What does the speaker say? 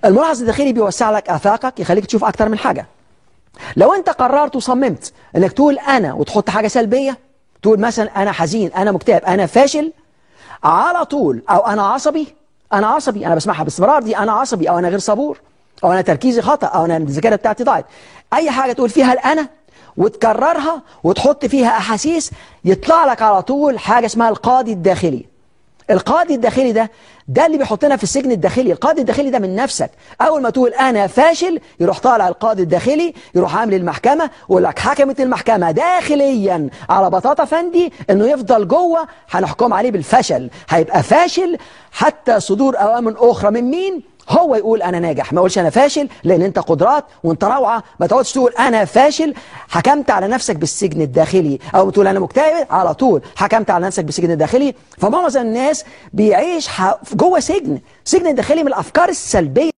الملاحظ الداخلي بيوسع لك آفاقك يخليك تشوف أكتر من حاجة لو أنت قررت وصممت أنك تقول أنا وتحط حاجة سلبية تقول مثلا أنا حزين أنا مكتئب أنا فاشل على طول أو أنا عصبي أنا عصبي أنا بسمعها باستمرار دي أنا عصبي أو أنا غير صبور أو أنا تركيزي خطأ أو أنا الذاكرة بتاعتي ضاعت أي حاجة تقول فيها الأنا وتكررها وتحط فيها أحاسيس يطلع لك على طول حاجة اسمها القاضي الداخلي القاضي الداخلي ده ده اللي بيحطنا في السجن الداخلي القاضي الداخلي ده من نفسك أول ما تقول أنا فاشل يروح طالع القاضي الداخلي يروح عامل المحكمة ويقول لك حكمت المحكمة داخليا على بطاطا فندي إنه يفضل جوه هنحكم عليه بالفشل هيبقى فاشل حتى صدور أوامر أخرى من مين؟ هو يقول انا ناجح ما يقولش انا فاشل لان انت قدرات وانت روعه ما تقعدش تقول انا فاشل حكمت على نفسك بالسجن الداخلي او بتقول انا مكتئب على طول حكمت على نفسك بالسجن الداخلي فمعظم الناس بيعيش جوه سجن سجن الداخلي من الافكار السلبيه